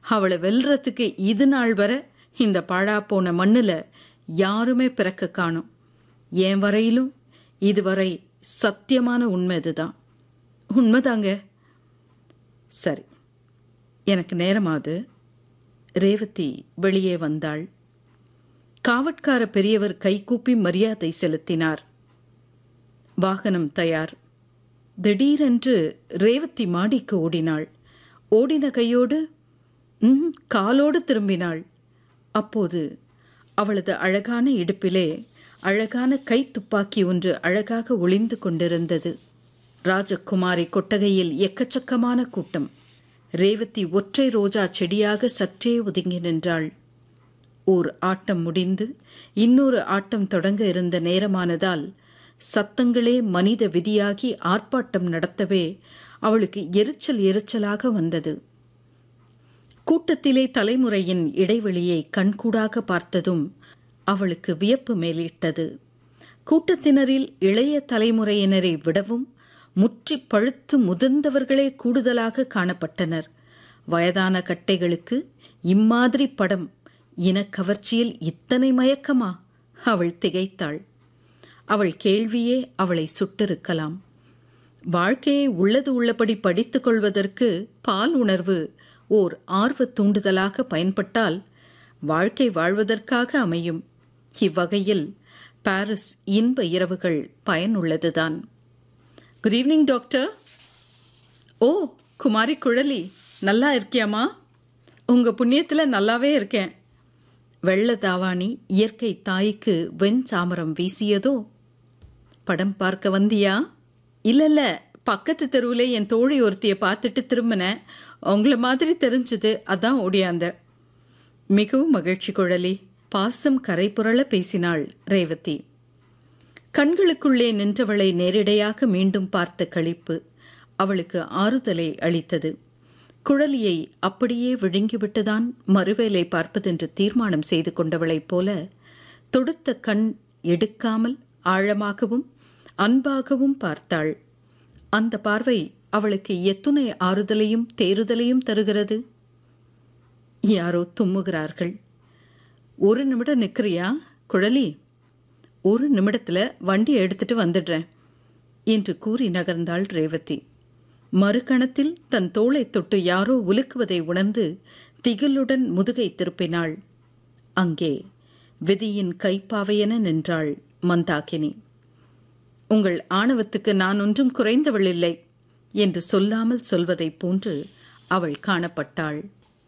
அவளை வெல்றதுக்கு இது நாள் வரை இந்த பாழா போன மண்ணுல யாருமே பிறக்க காணும் என் வரையிலும் இதுவரை சத்தியமான உண்மை இதுதான் உண்மைதாங்க சரி எனக்கு நேரமாது ரேவதி வெளியே வந்தாள் காவட்கார பெரியவர் கைகூப்பி மரியாதை செலுத்தினார் வாகனம் தயார் திடீரென்று ரேவதி மாடிக்கு ஓடினாள் ஓடின கையோடு ம் காலோடு திரும்பினாள் அப்போது அவளது அழகான இடுப்பிலே அழகான கை துப்பாக்கி ஒன்று அழகாக ஒளிந்து கொண்டிருந்தது ராஜகுமாரி கொட்டகையில் எக்கச்சக்கமான கூட்டம் ரேவதி ஒற்றை ரோஜா செடியாக சற்றே ஒதுங்கி நின்றாள் ஓர் ஆட்டம் முடிந்து இன்னொரு ஆட்டம் தொடங்க இருந்த நேரமானதால் சத்தங்களே மனித விதியாகி ஆர்ப்பாட்டம் நடத்தவே அவளுக்கு எரிச்சல் எரிச்சலாக வந்தது கூட்டத்திலே தலைமுறையின் இடைவெளியை கண்கூடாக பார்த்ததும் அவளுக்கு வியப்பு மேலிட்டது கூட்டத்தினரில் இளைய தலைமுறையினரை விடவும் முற்றி பழுத்து முதிர்ந்தவர்களே கூடுதலாக காணப்பட்டனர் வயதான கட்டைகளுக்கு இம்மாதிரி படம் இனக்கவர்ச்சியில் இத்தனை மயக்கமா அவள் திகைத்தாள் அவள் கேள்வியே அவளை சுட்டிருக்கலாம் வாழ்க்கையை உள்ளது உள்ளபடி படித்துக் கொள்வதற்கு பால் உணர்வு ஓர் ஆர்வ தூண்டுதலாக பயன்பட்டால் வாழ்க்கை வாழ்வதற்காக அமையும் இவ்வகையில் பாரிஸ் இன்ப இரவுகள் பயனுள்ளதுதான் குட் ஈவினிங் டாக்டர் ஓ குமாரி குழலி நல்லா இருக்கியாமா உங்க புண்ணியத்துல நல்லாவே இருக்கேன் வெள்ள தாவாணி இயற்கை தாய்க்கு வெண் சாமரம் வீசியதோ படம் பார்க்க வந்தியா இல்ல இல்ல பக்கத்து தெருவில் என் தோழி ஒருத்திய பார்த்துட்டு திரும்பினேன் உங்கள மாதிரி தெரிஞ்சது அதான் ஓடியாந்த மிகவும் மகிழ்ச்சி குழலி பாசம் கரை புரள பேசினாள் ரேவதி கண்களுக்குள்ளே நின்றவளை நேரிடையாக மீண்டும் பார்த்த களிப்பு அவளுக்கு ஆறுதலை அளித்தது குழலியை அப்படியே விழுங்கிவிட்டுதான் மறுவேலை பார்ப்பதென்று தீர்மானம் செய்து கொண்டவளைப் போல தொடுத்த கண் எடுக்காமல் ஆழமாகவும் அன்பாகவும் பார்த்தாள் அந்த பார்வை அவளுக்கு எத்துணை ஆறுதலையும் தேறுதலையும் தருகிறது யாரோ தும்முகிறார்கள் ஒரு நிமிடம் நிற்கிறியா குழலி ஒரு நிமிடத்தில் வண்டியை எடுத்துட்டு வந்துடுறேன் என்று கூறி நகர்ந்தாள் ரேவதி மறுகணத்தில் தன் தோளை தொட்டு யாரோ உலுக்குவதை உணர்ந்து திகிலுடன் முதுகை திருப்பினாள் அங்கே விதியின் கைப்பாவையென நின்றாள் மந்தாகினி உங்கள் ஆணவத்துக்கு நான் ஒன்றும் குறைந்தவள் இல்லை என்று சொல்லாமல் சொல்வதைப் போன்று அவள் காணப்பட்டாள்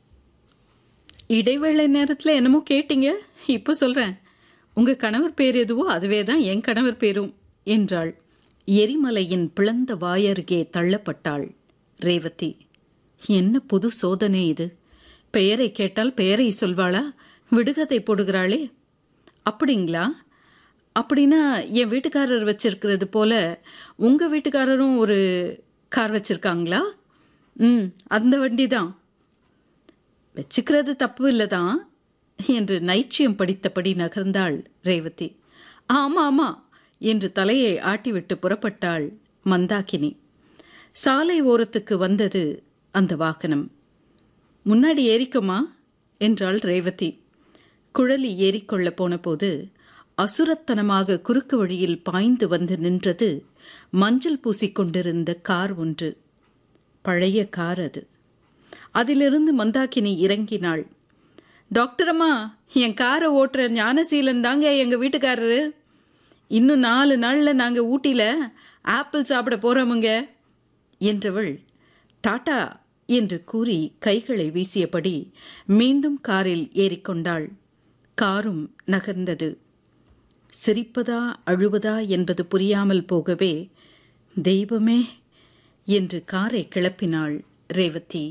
இடைவேளை நேரத்தில் என்னமோ கேட்டீங்க இப்போ சொல்கிறேன் உங்கள் கணவர் பேர் எதுவோ அதுவே தான் என் கணவர் பேரும் என்றாள் எரிமலையின் பிளந்த வாயருகே தள்ளப்பட்டாள் ரேவதி என்ன புது சோதனை இது பெயரை கேட்டால் பெயரை சொல்வாளா விடுகதை போடுகிறாளே அப்படிங்களா அப்படின்னா என் வீட்டுக்காரர் வச்சிருக்கிறது போல உங்கள் வீட்டுக்காரரும் ஒரு கார் வச்சிருக்காங்களா ம் அந்த வண்டி தான் வச்சுக்கிறது தப்பு இல்லை தான் என்று நைச்சியம் படித்தபடி நகர்ந்தாள் ரேவதி ஆமா ஆமா என்று தலையை ஆட்டிவிட்டு புறப்பட்டாள் மந்தாகினி சாலை ஓரத்துக்கு வந்தது அந்த வாகனம் முன்னாடி ஏறிக்குமா என்றாள் ரேவதி குழலி ஏறிக்கொள்ள போனபோது அசுரத்தனமாக குறுக்கு வழியில் பாய்ந்து வந்து நின்றது மஞ்சள் பூசிக்கொண்டிருந்த கார் ஒன்று பழைய கார் அது அதிலிருந்து மந்தாக்கினி இறங்கினாள் டாக்டர் அம்மா என் காரை ஓட்டுற ஞானசீலன் தாங்க எங்கள் வீட்டுக்காரரு இன்னும் நாலு நாளில் நாங்கள் ஊட்டியில் ஆப்பிள் சாப்பிட போகிறோமுங்க என்றவள் டாட்டா என்று கூறி கைகளை வீசியபடி மீண்டும் காரில் ஏறிக்கொண்டாள் காரும் நகர்ந்தது சிரிப்பதா அழுவதா என்பது புரியாமல் போகவே தெய்வமே என்று காரை கிளப்பினாள் ரேவதி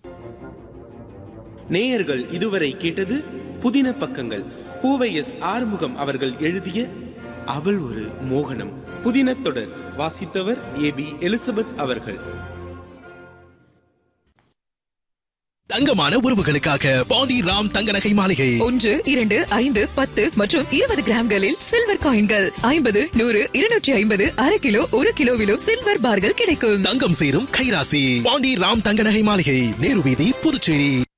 நேயர்கள் இதுவரை கேட்டது புதின பக்கங்கள் பூவை எஸ் ஆறுமுகம் அவர்கள் எழுதிய அவள் ஒரு மோகனம் புதின தொடர் வாசித்தவர் ஏ பி எலிசபெத் அவர்கள் தங்கமான உறவுகளுக்காக பாண்டி ராம் தங்க நகை மாளிகை ஒன்று இரண்டு ஐந்து பத்து மற்றும் இருபது கிராம்களில் சில்வர் காயின்கள் ஐம்பது நூறு இருநூற்றி ஐம்பது அரை கிலோ ஒரு கிலோவிலும் சில்வர் பார்கள் கிடைக்கும் தங்கம் சேரும் கைராசி பாண்டி ராம் தங்க நகை மாளிகை நேரு வீதி புதுச்சேரி